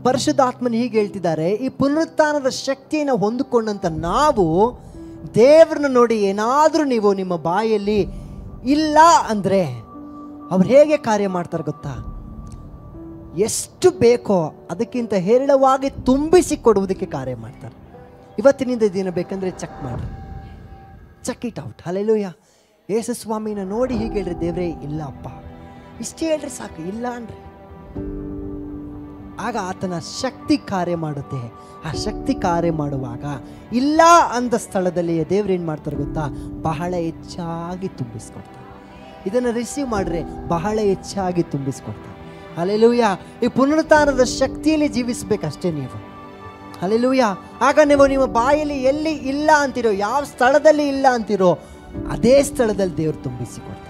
ಪರಿಶುದ್ಧಾತ್ಮನ ಹೀಗೆ ಹೇಳ್ತಿದ್ದಾರೆ ಈ ಪುನರುತ್ಥಾನದ ಶಕ್ತಿಯನ್ನು ಹೊಂದಿಕೊಂಡಂತ ನಾವು ದೇವ್ರನ್ನ ನೋಡಿ ಏನಾದರೂ ನೀವು ನಿಮ್ಮ ಬಾಯಲ್ಲಿ ಇಲ್ಲ ಅಂದರೆ ಅವ್ರು ಹೇಗೆ ಕಾರ್ಯ ಮಾಡ್ತಾರೆ ಗೊತ್ತಾ ಎಷ್ಟು ಬೇಕೋ ಅದಕ್ಕಿಂತ ಹೇರಳವಾಗಿ ತುಂಬಿಸಿ ಕೊಡುವುದಕ್ಕೆ ಕಾರ್ಯ ಮಾಡ್ತಾರೆ ಇವತ್ತಿನಿಂದ ದಿನ ಬೇಕಂದ್ರೆ ಚೆಕ್ ಮಾಡಿ ಚೆಕ್ ಇಟ್ ಔಟ್ ಅಲ್ಲೆಲ್ಲೂಯ್ಯ ಯೇಸು ಸ್ವಾಮಿನ ನೋಡಿ ಹೀಗೆ ಹೇಳ್ರಿ ದೇವ್ರೇ ಇಲ್ಲ ಅಪ್ಪ ಇಷ್ಟೇ ಹೇಳ್ರಿ ಸಾಕು ಇಲ್ಲ ಅನ್ರಿ ಆಗ ಆತನ ಶಕ್ತಿ ಕಾರ್ಯ ಮಾಡುತ್ತೆ ಆ ಶಕ್ತಿ ಕಾರ್ಯ ಮಾಡುವಾಗ ಇಲ್ಲ ಅಂದ ಸ್ಥಳದಲ್ಲಿ ದೇವ್ರು ಏನು ಮಾಡ್ತಾರೆ ಗೊತ್ತಾ ಬಹಳ ಹೆಚ್ಚಾಗಿ ತುಂಬಿಸ್ಕೊಡ್ತಾರೆ ಇದನ್ನು ರಿಸೀವ್ ಮಾಡ್ರೆ ಬಹಳ ಹೆಚ್ಚಾಗಿ ತುಂಬಿಸ್ಕೊಡ್ತಾರೆ ಅಲ್ಲೆಲೂಯ ಈ ಪುನರುತ್ಥಾನದ ಶಕ್ತಿಯಲ್ಲಿ ಜೀವಿಸ್ಬೇಕಷ್ಟೇ ನೀವು ಅಲ್ಲೆಲೂಯ ಆಗ ನೀವು ನಿಮ್ಮ ಬಾಯಲ್ಲಿ ಎಲ್ಲಿ ಇಲ್ಲ ಅಂತಿರೋ ಯಾವ ಸ್ಥಳದಲ್ಲಿ ಇಲ್ಲ ಅಂತಿರೋ ಅದೇ ಸ್ಥಳದಲ್ಲಿ ದೇವ್ರು ತುಂಬಿಸಿಕೊಡ್ತಾರೆ